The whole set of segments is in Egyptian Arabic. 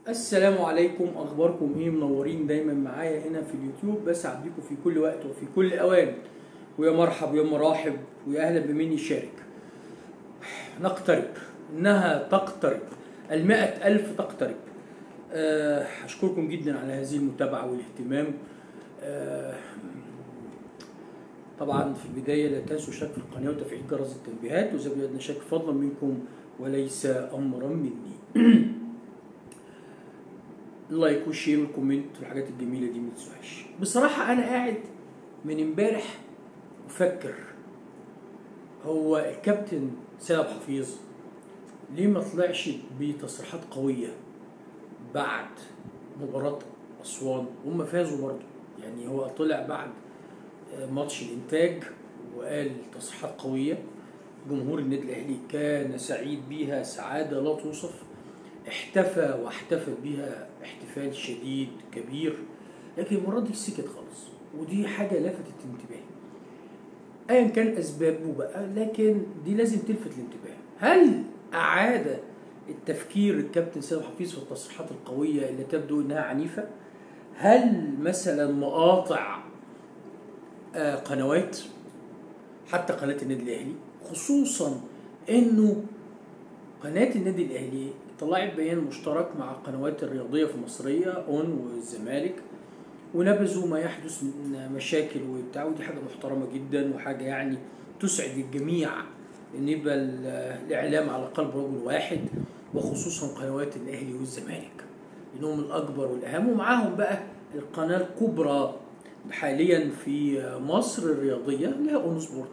السلام عليكم اخباركم ايه منورين دايما معايا هنا في اليوتيوب بسعد بيكم في كل وقت وفي كل اوان ويا مرحب ويا مراحب ويا اهلا بمن يشارك نقترب انها تقترب المائة الف تقترب آه، اشكركم جدا على هذه المتابعة والاهتمام آه، طبعا في البداية لا تنسوا الاشتراك في القناة وتفعيل جرس التنبيهات وإذا بيدنا شك فضلا منكم وليس أمرا مني اللايك والشير والكومنت والحاجات الجميلة دي ما تنسوهاش بصراحة أنا قاعد من امبارح بفكر هو الكابتن سيد عبد الحفيظ ليه ما طلعش بتصريحات قوية بعد مباراة أسوان هم فازوا برضه يعني هو طلع بعد ماتش الانتاج وقال تصريحات قويه جمهور النادي الاهلي كان سعيد بها سعاده لا توصف احتفى واحتفل بها احتفال شديد كبير لكن المره دي سكت خالص ودي حاجه لفتت انتباهي ايا كان اسبابه بقى لكن دي لازم تلفت الانتباه هل اعاد التفكير الكابتن سيد حفيظ في التصريحات القويه اللي تبدو انها عنيفه هل مثلا مقاطع آه، قنوات حتى قناه النادي الاهلي خصوصا انه قناه النادي الاهلي طلعت بيان مشترك مع القنوات الرياضيه في مصريه اون والزمالك ونبذوا ما يحدث من مشاكل وبتاع ودي حاجه محترمه جدا وحاجه يعني تسعد الجميع ان يبقى ال- الاعلام على قلب رجل واحد وخصوصا قنوات الاهلي والزمالك لانهم الاكبر والاهم ومعاهم بقى القناه الكبرى حاليا في مصر الرياضيه اللي هي اون سبورت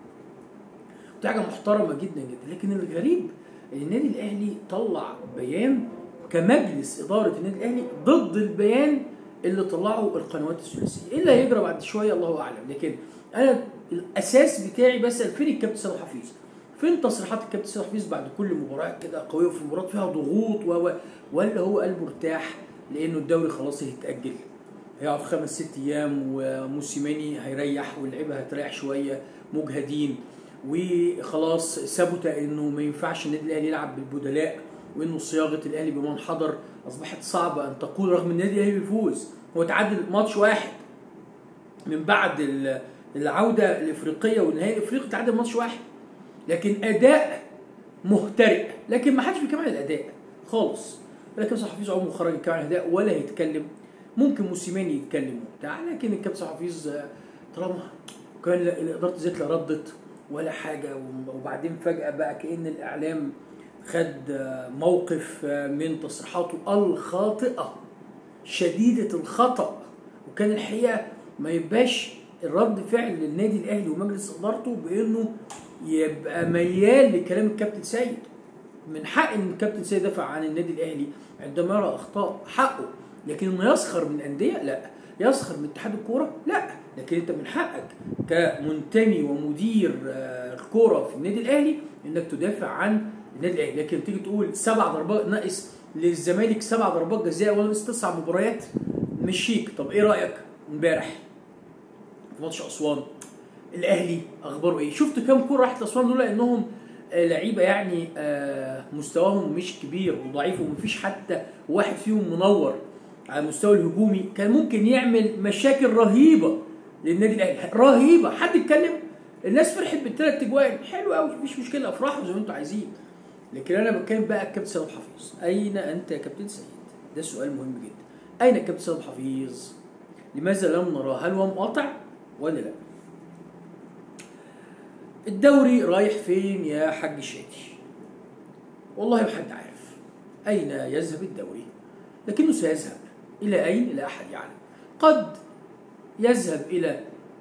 دي حاجه محترمه جدا جدا لكن الغريب ان النادي الاهلي طلع بيان كمجلس اداره النادي الاهلي ضد البيان اللي طلعه القنوات الثلاثيه ايه اللي هيجرى بعد شويه الله اعلم لكن انا الاساس بتاعي بسال فين الكابتن سيد حفيظ فين تصريحات الكابتن سيد حفيظ بعد كل مباراه كده قويه وفي مباراه فيها ضغوط و و- ولا هو قال مرتاح لانه الدوري خلاص هيتاجل هيقعد خمس ست ايام وموسيماني هيريح واللعيبه هتريح شويه مجهدين وخلاص ثبت انه ما ينفعش النادي الاهلي يلعب بالبدلاء وانه صياغه الاهلي بمن حضر اصبحت صعبه ان تقول رغم ان النادي الاهلي بيفوز هو تعادل ماتش واحد من بعد ال- العوده الافريقيه والنهائي الافريقي تعادل ماتش واحد لكن اداء مهترئ لكن ما حدش بيتكلم عن الاداء خالص لكن صلاح حفيظ عمره ما خرج يتكلم عن الاداء ولا هيتكلم ممكن موسيماني يتكلم وبتاع لكن الكابتن صلاح حفيظ آه، طالما كان ل- اداره الزيت لا ردت ولا حاجه وبعدين فجاه بقى كان الاعلام خد آه، موقف آه، من تصريحاته الخاطئه شديده الخطا وكان الحقيقه ما يبقاش الرد فعل للنادي الاهلي ومجلس ادارته بانه يبقى ميال لكلام الكابتن سيد من حق ان الكابتن سيد يدافع عن النادي الاهلي عندما يرى اخطاء حقه لكن انه يسخر من انديه لا يسخر من اتحاد الكوره لا لكن انت من حقك كمنتمي ومدير آه، الكوره في النادي الاهلي انك تدافع عن النادي الاهلي لكن تيجي تقول سبع ضربات ناقص للزمالك سبع ضربات جزاء ولا ناقص تسع مباريات مش شيك طب ايه رايك امبارح في ماتش اسوان الاهلي اخباره ايه شفت كام كوره راحت لاسوان لولا انهم آه، لعيبه يعني آه، مستواهم مش كبير وضعيف ومفيش حتى واحد فيهم منور على المستوى الهجومي كان ممكن يعمل مشاكل رهيبه للنادي الاهلي رهيبه حد اتكلم الناس فرحت بالثلاث اجوان حلو قوي مفيش مشكله افرحوا زي ما انتوا عايزين لكن انا بتكلم بقى الكابتن سيد حفيظ اين انت يا كابتن سيد ده سؤال مهم جدا اين الكابتن سيد حفيظ لماذا لم نراه هل هو مقاطع ولا لا الدوري رايح فين يا حاج شادي والله ما حد عارف أين يذهب الدوري لكنه سيذهب إلى أين لا أحد يعلم قد يذهب إلى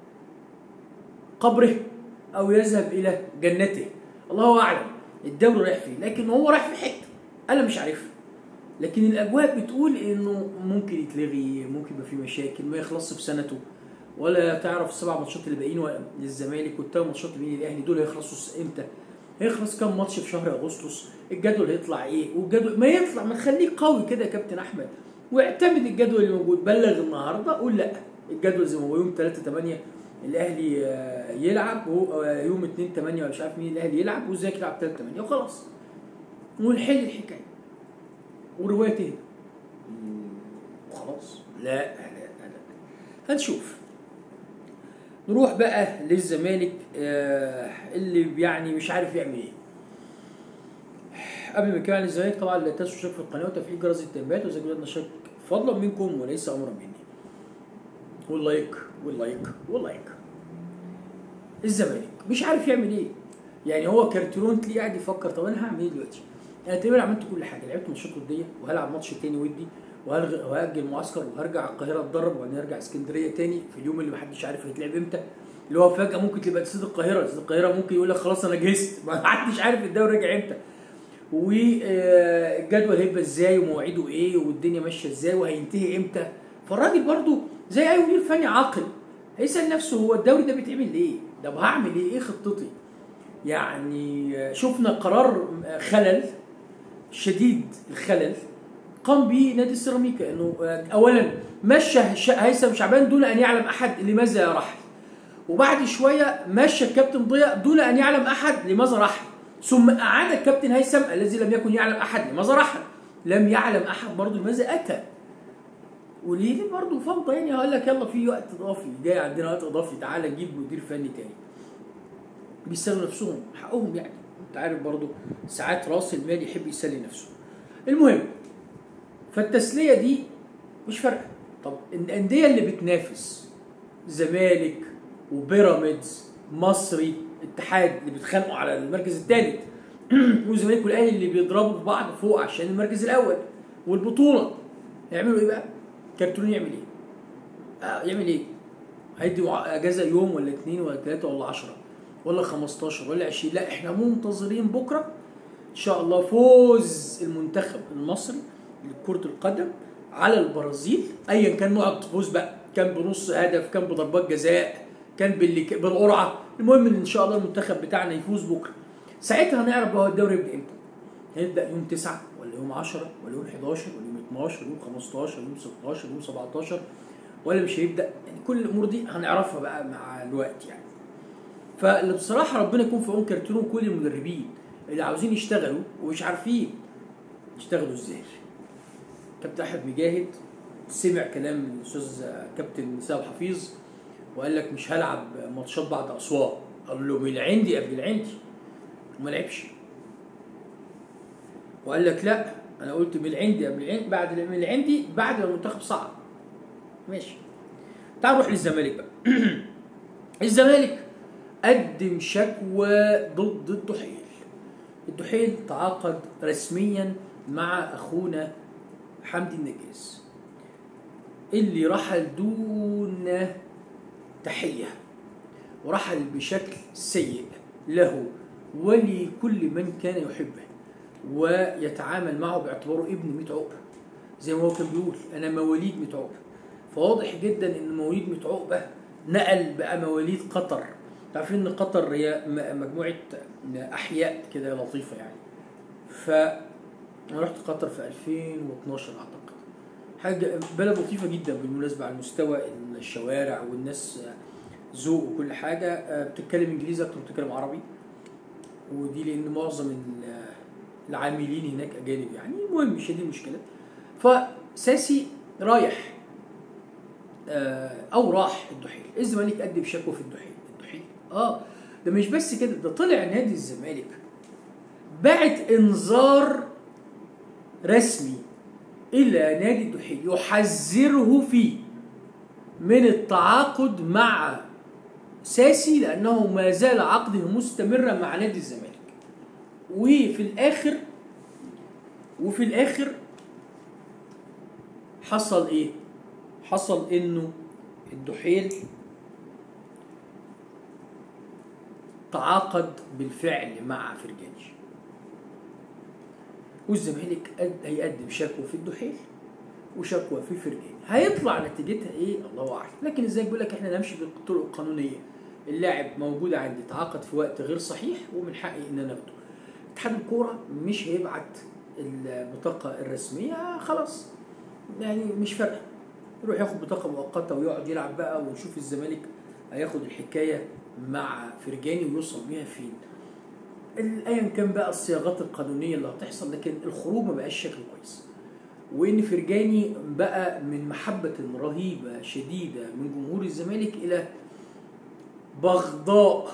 قبره أو يذهب إلى جنته الله أعلم الدوري رايح فين لكن هو رايح في حتة أنا مش عارفها لكن الأجواء بتقول إنه ممكن يتلغي ممكن يبقى في مشاكل ما يخلصش في سنته ولا تعرف السبع ماتشات اللي باقيين للزمالك والثمان ماتشات اللي باقيين للاهلي دول هيخلصوا امتى؟ هيخلص كام ماتش في شهر اغسطس؟ الجدول هيطلع ايه؟ والجدول ما يطلع ما تخليه قوي كده يا كابتن احمد واعتمد الجدول اللي موجود بلغ النهارده قول لا الجدول زي ما هو يوم 3 8 الاهلي آه، يلعب وهو- آه، يوم 2 8 ولا مش عارف مين الاهلي يلعب والزمالك يلعب 3 8 وخلاص ونحل الحكايه وروايه تهدى وخلاص لا لا لا لا هنشوف نروح بقى للزمالك آه، اللي يعني مش عارف يعمل ايه قبل ما نتكلم عن الزمالك طبعا لا تنسوا الاشتراك في القناه وتفعيل جرس التنبيهات واذا جدنا شك فضلا منكم وليس امرا مني واللايك واللايك واللايك الزمالك مش عارف يعمل ايه يعني هو كارترون تلاقيه قاعد يفكر طب انا هعمل ايه دلوقتي؟ انا تقريبا عملت كل حاجه لعبت ماتشات وديه وهلعب ماتش تاني ودي وهلغ- وهاجل معسكر وهرجع القاهره اتدرب وبعدين ارجع اسكندريه تاني في اليوم اللي محدش عارف هيتلعب امتى اللي هو فجاه ممكن تبقى استاد القاهره استاد القاهره ممكن يقول لك خلاص انا جهزت ما حدش عارف الدوري راجع امتى والجدول هيبقى ازاي ومواعيده ايه والدنيا ماشيه ازاي وهينتهي امتى فالراجل برضو زي اي مدير فني عاقل هيسال نفسه هو الدوري ده بيتعمل ليه؟ طب هعمل ايه؟ ايه خطتي؟ يعني شفنا قرار خلل شديد الخلل قام به نادي السيراميكا انه اولا مشى ش- هيثم شعبان دون ان يعلم احد لماذا رحل وبعد شويه مشى الكابتن ضياء دون ان يعلم احد لماذا رحل ثم اعاد الكابتن هيثم الذي لم يكن يعلم احد لماذا رحل لم يعلم احد برضه لماذا اتى وليه برضه فوضى يعني هقول لك يلا في وقت اضافي جاي عندنا وقت اضافي تعالى نجيب مدير فني تاني بيسالوا نفسهم حقهم يعني انت عارف برضه ساعات راس المال يحب يسلي نفسه المهم فالتسليه دي مش فارقه طب الانديه اللي بتنافس زمالك وبيراميدز مصري اتحاد اللي بيتخانقوا على المركز الثالث والزمالك والاهلي اللي بيضربوا في بعض فوق عشان المركز الاول والبطوله يعملوا ايه بقى؟ كارتون يعمل ايه؟ آه يعمل ايه؟ هيدي وع- اجازه يوم ولا اثنين ولا ثلاثه ولا 10 ولا 15 ولا 20 لا احنا منتظرين بكره ان شاء الله فوز المنتخب المصري لكرة القدم على البرازيل ايا كان نوع الفوز بقى كان بنص هدف كان بضربات جزاء كان باللي بالقرعه المهم ان ان شاء الله المنتخب بتاعنا يفوز بكره ساعتها هنعرف بقى الدوري يبدا امتى هيبدا يوم 9 ولا يوم 10 ولا يوم 11 ولا يوم 12 ولا يوم 15 ولا يوم 16 ولا يوم 17 ولا مش هيبدا يعني كل الامور دي هنعرفها بقى مع الوقت يعني فاللي بصراحه ربنا يكون في عون كارتون وكل المدربين اللي عاوزين يشتغلوا ومش عارفين يشتغلوا ازاي كابتن احمد مجاهد سمع كلام الاستاذ كابتن سامح حفيظ وقال لك مش هلعب ماتشات بعد اسوان قال له من العندي قبل العندي وما لعبش وقال لك لا انا قلت من العندي قبل العندي بعد من العندي بعد ما المنتخب صعد ماشي تعال نروح للزمالك بقى الزمالك قدم شكوى ضد الدحيل الدحيل تعاقد رسميا مع اخونا حمدي النجاز اللي رحل دون تحيه ورحل بشكل سيء له ولكل من كان يحبه ويتعامل معه باعتباره ابن ميت عقبه زي ما هو كان بيقول انا مواليد ميت عقبه فواضح جدا ان مواليد ميت عقبه نقل بقى مواليد قطر عارفين ان قطر هي م- مجموعه احياء كده لطيفه يعني ف انا رحت قطر في 2012 اعتقد حاجه بلد لطيفه جدا بالمناسبه على مستوى الشوارع والناس ذوق وكل حاجه آه، بتتكلم انجليزي اكتر ما بتتكلم عربي ودي لان معظم ال- العاملين هناك اجانب يعني المهم مش دي المشكله فساسي رايح آه، او راح الدحيل الزمالك قدم شكوى في الدحيل الدحيل اه ده مش بس كده ده طلع نادي الزمالك بعت انذار رسمي الى نادي الدحيل يحذره فيه من التعاقد مع ساسي لانه ما زال عقده مستمرا مع نادي الزمالك وفي الاخر وفي الاخر حصل ايه حصل انه الدحيل تعاقد بالفعل مع فرجاني والزمالك قد- هيقدم شكوى في الدحيل وشكوى في فرجاني هيطلع نتيجتها ايه الله اعلم لكن ازاي بيقول لك احنا نمشي بالطرق القانونيه اللاعب موجود عندي تعاقد في وقت غير صحيح ومن حقي ان انا اخده اتحاد الكوره مش هيبعت البطاقه الرسميه خلاص يعني مش فارقه يروح ياخد بطاقه مؤقته ويقعد يلعب بقى ونشوف الزمالك هياخد الحكايه مع فرجاني ويوصل بيها فين ال- ايا كان بقى الصياغات القانونيه اللي هتحصل لكن الخروج ما بقاش شكل كويس وان فرجاني بقى من محبه رهيبه شديده من جمهور الزمالك الى بغضاء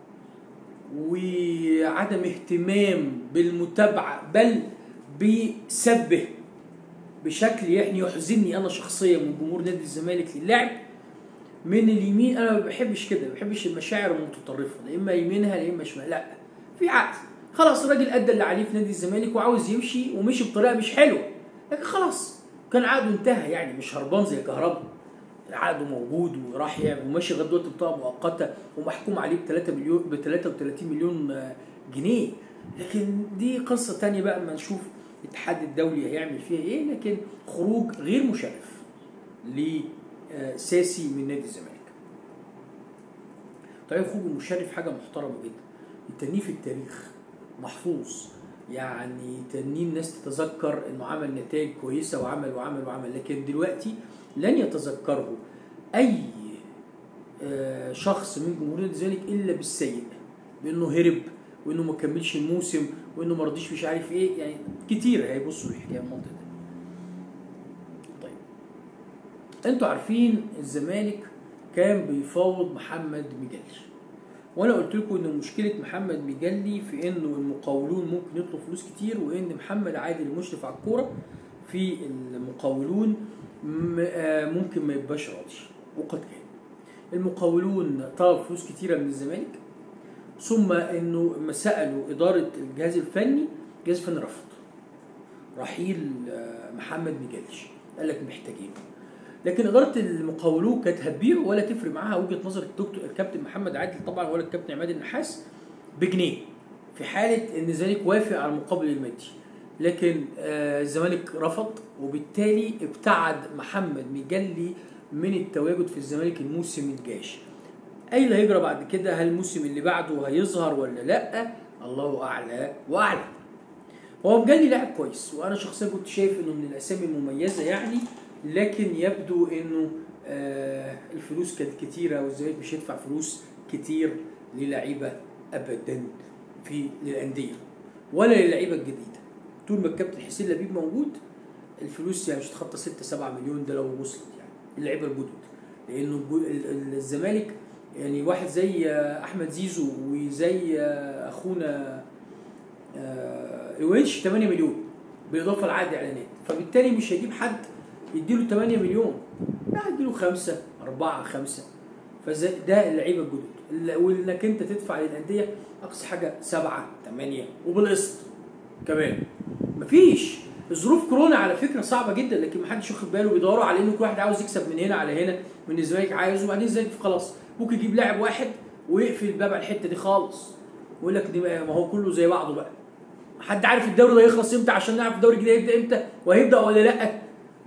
وعدم اهتمام بالمتابعه بل بسبه بشكل يعني يحزنني انا شخصيا من جمهور نادي الزمالك للاعب من اليمين انا ما بحبش كده ما بحبش المشاعر المتطرفه لا اما يمينها لا اما شمال لا في عقل خلاص الراجل ادى اللي عليه في نادي الزمالك وعاوز يمشي ومشي بطريقه مش حلوه لكن خلاص كان عقده انتهى يعني مش هربان زي كهربا عقده موجود وراح يعمل وماشي لغايه دلوقتي بطاقه مؤقته ومحكوم عليه ب 3 مليون ب 33 مليون جنيه لكن دي قصه تانية بقى اما نشوف الاتحاد الدولي هيعمل فيها ايه لكن خروج غير مشرف لساسي من نادي الزمالك. طيب خروج المشرف حاجه محترمه جدا التنيه في التاريخ محفوظ يعني تنيه الناس تتذكر انه عمل نتائج كويسه وعمل وعمل وعمل لكن دلوقتي لن يتذكره اي شخص من جمهور نادي الزمالك الا بالسيء بانه هرب وانه ما كملش الموسم وانه ما رضيش مش عارف ايه يعني كتير هيبصوا الحكايه المنطقه دي. طيب انتوا عارفين الزمالك كان بيفاوض محمد مجلي وانا قلت لكم ان مشكله محمد مجلي في انه المقاولون ممكن يطلب فلوس كتير وان محمد عادل المشرف على الكوره في المقاولون ممكن ما يبقاش راضي وقد كان المقاولون طلب فلوس كتيره من الزمالك ثم انه لما سالوا اداره الجهاز الفني الجهاز الفني رفض رحيل محمد مجلش قال لك محتاجين لكن اداره المقاولون كانت هتبيعه ولا تفرق معاها وجهه نظر الدكتور الكابتن محمد عادل طبعا ولا الكابتن عماد النحاس بجنيه في حاله ان الزمالك وافق على المقابل المادي لكن الزمالك رفض وبالتالي ابتعد محمد مجلي من التواجد في الزمالك الموسم الجاي اي اللي هيجرى بعد كده هل الموسم اللي بعده هيظهر ولا لا الله اعلى واعلم هو مجلي لاعب كويس وانا شخصيا كنت شايف انه من الاسامي المميزه يعني لكن يبدو انه آه الفلوس كانت كتيره والزمالك مش هيدفع فلوس كتير للعيبه ابدا في للانديه ولا للعيبه الجديده طول ما الكابتن حسين لبيب موجود الفلوس يعني مش هتخطى 6 7 مليون ده لو وصلت يعني اللعيبه الجدد لانه الزمالك يعني واحد زي احمد زيزو وزي اخونا الونش 8 مليون بالاضافه لعقد اعلانات فبالتالي مش هيجيب حد يديله 8 مليون لا هيديله 5 4 5 فده اللعيبه الجدد وانك انت تدفع للانديه اقصى حاجه 7 8 وبالقسط كمان مفيش ظروف كورونا على فكره صعبه جدا لكن محدش واخد باله بيدوروا على انه كل واحد عاوز يكسب من هنا على هنا من الزمالك عايز وبعدين الزمالك خلاص ممكن يجيب لاعب واحد ويقفل الباب على الحته دي خالص ويقول لك دي ما هو كله زي بعضه بقى حد عارف الدوري ده هيخلص امتى عشان نعرف الدوري الجديد هيبدا امتى وهيبدا ولا لا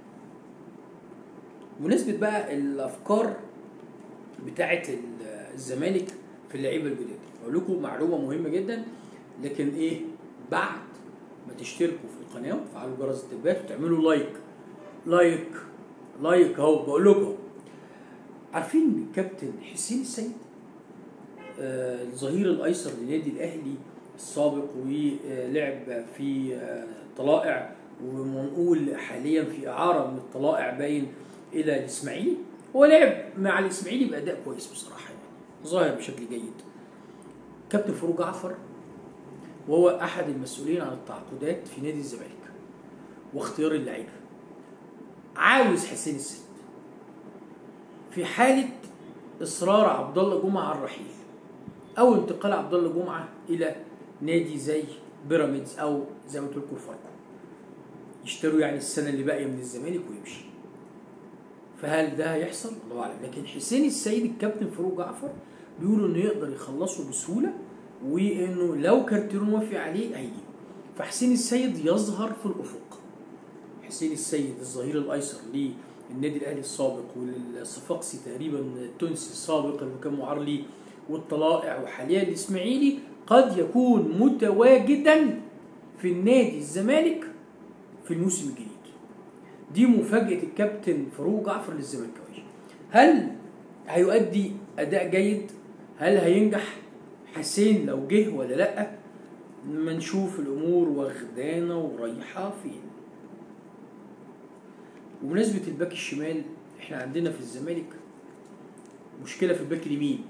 بمناسبه بقى الافكار بتاعه الزمالك في اللعيبه الجداد اقول لكم معلومه مهمه جدا لكن ايه بعد ما تشتركوا في القناه وتفعلوا جرس التنبيهات وتعملوا لايك لايك لايك اهو بقول لكم عارفين الكابتن حسين السيد آه الظهير الايسر للنادي الاهلي السابق ولعب في آه طلائع ونقول حاليا في اعاره من الطلائع باين الى الاسماعيلي هو لعب مع الاسماعيلي باداء كويس بصراحه يعني ظاهر بشكل جيد كابتن فاروق جعفر وهو احد المسؤولين عن التعاقدات في نادي الزمالك واختيار اللعيبه عاوز حسين السيد في حاله اصرار عبد الله جمعه على الرحيل او انتقال عبد الله جمعه الى نادي زي بيراميدز او زي ما قلت لكم فاركو يشتروا يعني السنه اللي باقيه من الزمالك ويمشي فهل ده هيحصل؟ الله اعلم لكن حسين السيد الكابتن فاروق جعفر بيقولوا انه يقدر يخلصه بسهوله وانه لو كارتيرون وافق عليه هيجي فحسين السيد يظهر في الافق حسين السيد الظهير الايسر للنادي الاهلي السابق والصفاقسي تقريبا التونسي السابق اللي كان معار ليه والطلائع وحاليا الاسماعيلي قد يكون متواجدا في النادي الزمالك في الموسم الجديد دي مفاجاه الكابتن فاروق جعفر للزملكاويه هل هيؤدي اداء جيد هل هينجح حسين لو جه ولا لا ما نشوف الامور واخدانا ورايحه فين وبمناسبه الباك الشمال احنا عندنا في الزمالك مشكله في الباك اليمين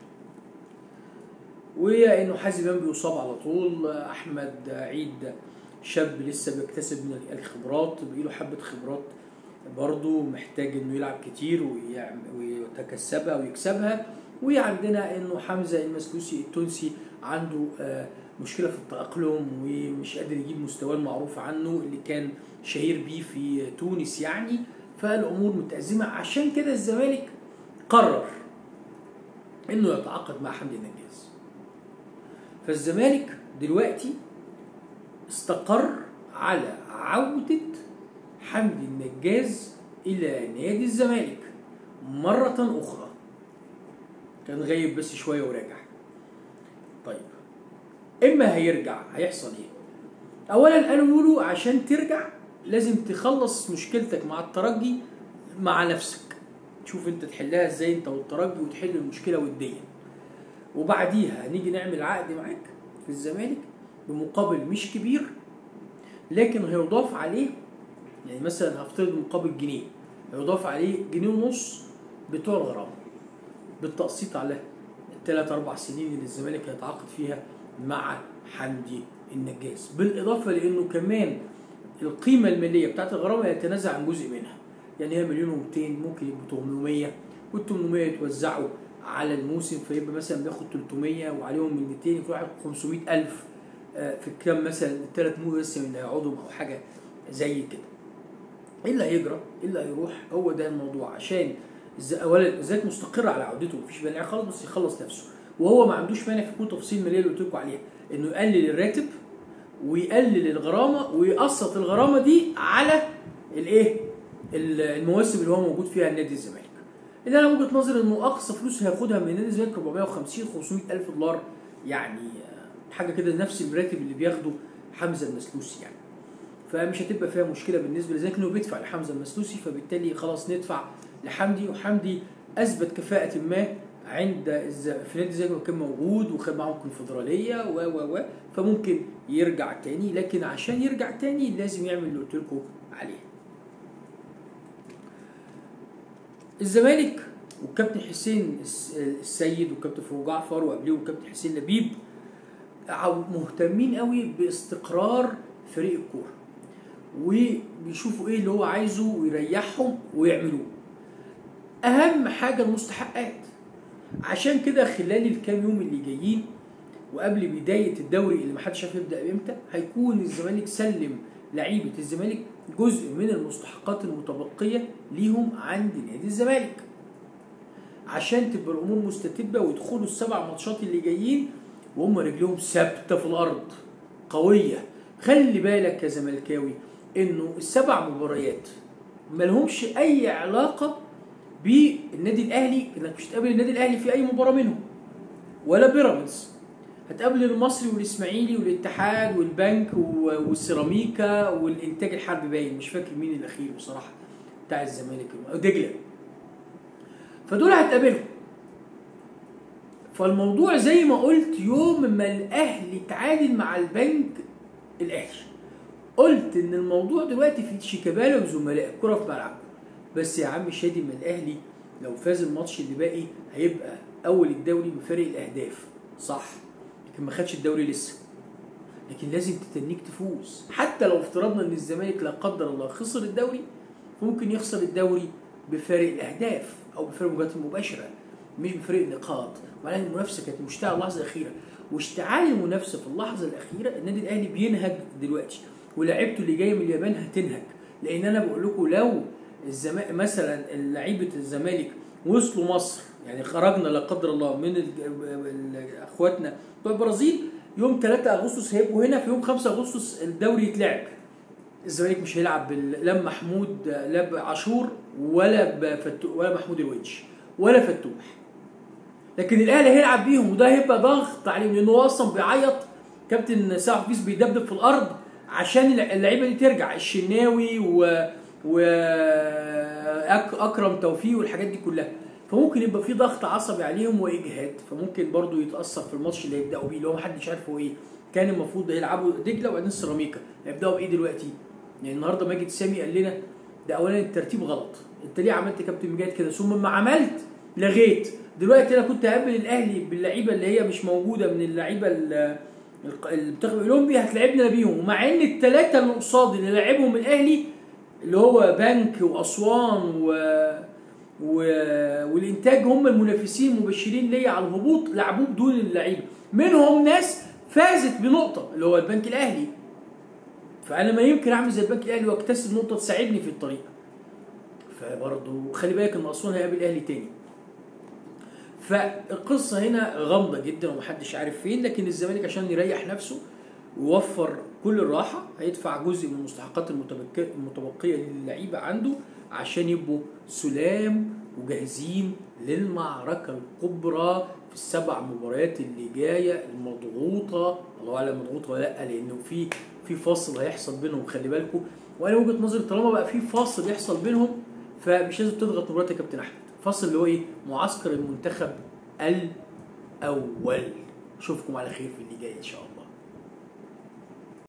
وهي انه حازم امام بيصاب على طول احمد عيد شاب لسه بيكتسب من الخبرات بقيله حبه خبرات برضه محتاج انه يلعب كتير ويعم- ويتكسبها ويكسبها وعندنا انه حمزه المسلوسي التونسي عنده آه، مشكله في التاقلم ومش قادر يجيب مستواه المعروف عنه اللي كان شهير بيه في تونس يعني فالامور متازمه عشان كده الزمالك قرر انه يتعاقد مع حمدي النجاز فالزمالك دلوقتي استقر على عودة حمدي النجاز إلى نادي الزمالك مرة أخرى كان غايب بس شوية وراجع طيب إما هيرجع هيحصل إيه أولا قالوا له عشان ترجع لازم تخلص مشكلتك مع الترجي مع نفسك تشوف انت تحلها ازاي انت والترجي وتحل المشكله وديا وبعديها هنيجي نعمل عقد معاك في الزمالك بمقابل مش كبير لكن هيضاف عليه يعني مثلا هفترض مقابل جنيه هيضاف عليه جنيه ونص بتوع الغرامه بالتقسيط على الثلاث اربع سنين اللي الزمالك هيتعاقد فيها مع حمدي النجاز بالاضافه لانه كمان القيمه الماليه بتاعت الغرامه يتنازع عن جزء منها يعني هي مليون و200 ممكن يبقوا 800 وال 800 يتوزعوا على الموسم فيبقى مثلا بياخد 300 وعليهم من 200 يكون واحد 500 ألف آه، في الكام مثلا الثلاث مواسم اللي هيقعدهم أو حاجة زي كده. ايه اللي هيجرى؟ ايه اللي هيروح؟ هو ده الموضوع عشان الز- اولا الذات مستقر على عودته مفيش مانع خالص بس يخلص نفسه وهو ما عندوش مانع في كل تفاصيل الماليه اللي قلت لكم عليها انه يقلل الراتب ويقلل الغرامه ويقسط الغرامه دي على الايه؟ ال- المواسم اللي هو موجود فيها نادي الزمالك. اللي انا وجهه نظري انه اقصى فلوس هياخدها من نادي الزمالك 450 500 الف دولار يعني آه، حاجه كده نفس الراتب اللي بياخده حمزه المسلوسي يعني. فمش هتبقى فيها مشكله بالنسبه لذلك انه بيدفع لحمزه المسلوسي فبالتالي خلاص ندفع لحمدي وحمدي اثبت كفاءه ما عند الز... في نادي الزمالك لما كان موجود وخد معاهم كونفدراليه و و و فممكن يرجع تاني لكن عشان يرجع تاني لازم يعمل اللي قلت لكم عليه. الزمالك والكابتن حسين الس- السيد والكابتن فاروق جعفر وقبليه والكابتن حسين لبيب عو- مهتمين قوي باستقرار فريق الكوره وبيشوفوا ايه اللي هو عايزه ويريحهم ويعملوه اهم حاجه المستحقات عشان كده خلال الكام يوم اللي جايين وقبل بدايه الدوري اللي محدش عارف يبدا امتى هيكون الزمالك سلم لعيبه الزمالك جزء من المستحقات المتبقيه ليهم عند نادي الزمالك عشان تبقى الامور مستتبه ويدخلوا السبع ماتشات اللي جايين وهم رجلهم ثابته في الارض قويه خلي بالك يا زملكاوي انه السبع مباريات ملهمش اي علاقه بالنادي الاهلي انك مش هتقابل النادي الاهلي في اي مباراه منهم ولا بيراميدز هتقابل المصري والاسماعيلي والاتحاد والبنك و- والسيراميكا والانتاج الحربي باين مش فاكر مين الاخير بصراحه بتاع الزمالك دجله فدول هتقابلهم فالموضوع زي ما قلت يوم ما الاهلي تعادل مع البنك الاهلي قلت ان الموضوع دلوقتي في شيكابالا وزملاء الكره في ملعبه بس يا عم شادي ما الاهلي لو فاز الماتش اللي باقي هيبقى اول الدوري بفارق الاهداف صح لكن ما خدش الدوري لسه لكن لازم تتنيك تفوز حتى لو افترضنا ان الزمالك لا قدر الله خسر الدوري ممكن يخسر الدوري بفارق الاهداف او بفارق المباريات المباشره مش بفارق النقاط وبعدين المنافسه كانت مشتعله اللحظه الاخيره واشتعال المنافسه في اللحظه الاخيره النادي الاهلي بينهج دلوقتي ولاعيبته اللي جايه من اليابان هتنهج لان انا بقول لكم لو الزمالك مثلا لعيبه الزمالك وصلوا مصر يعني خرجنا لا قدر الله من ال- ال- اخواتنا بتوع البرازيل يوم 3 اغسطس هيبقوا هنا في يوم 5 اغسطس الدوري يتلعب الزمالك مش هيلعب بال- لا محمود لا بعاشور ولا بفتو ولا محمود الونش ولا فتوح لكن الاهلي هيلعب بيهم وده هيبقى ضغط عليهم لانه هو اصلا بيعيط كابتن سعد حفيظ بيدبدب في الارض عشان اللعيبه دي ترجع الشناوي و واكرم توفيق والحاجات دي كلها فممكن يبقى في ضغط عصبي عليهم واجهاد فممكن برضو يتاثر في الماتش اللي هيبداوا بيه اللي هو محدش عارف هو ايه كان المفروض يلعبوا دجله وبعدين سيراميكا هيبداوا بايه دلوقتي يعني النهارده ماجد سامي قال لنا ده اولا الترتيب غلط انت ليه عملت كابتن مجاهد كده ثم ما عملت لغيت دلوقتي انا كنت هقابل الاهلي باللعيبه اللي هي مش موجوده من اللعيبه ال- الق- المنتخب الاولمبي هتلعبنا بيهم ومع ان الثلاثه اللي قصاد اللي لعبهم الاهلي اللي هو بنك واسوان و... و... والانتاج هم المنافسين المبشرين ليا على الهبوط لعبوه بدون اللعيبه منهم ناس فازت بنقطه اللي هو البنك الاهلي فانا ما يمكن اعمل زي البنك الاهلي واكتسب نقطه تساعدني في الطريق فبرضه خلي بالك ان اسوان هيقابل الاهلي تاني فالقصه هنا غامضه جدا ومحدش عارف فين لكن الزمالك عشان يريح نفسه ويوفر كل الراحه هيدفع جزء من المستحقات المتبك- المتبقيه للعيبه عنده عشان يبقوا سلام وجاهزين للمعركه الكبرى في السبع مباريات اللي جايه المضغوطه الله اعلم مضغوطه ولا لا لانه في في فاصل هيحصل بينهم خلي بالكم وانا وجهه نظري طالما بقى في فاصل يحصل بينهم فمش لازم تضغط مباراه يا كابتن احمد فاصل اللي هو ايه معسكر المنتخب الاول اشوفكم على خير في اللي جاي ان شاء الله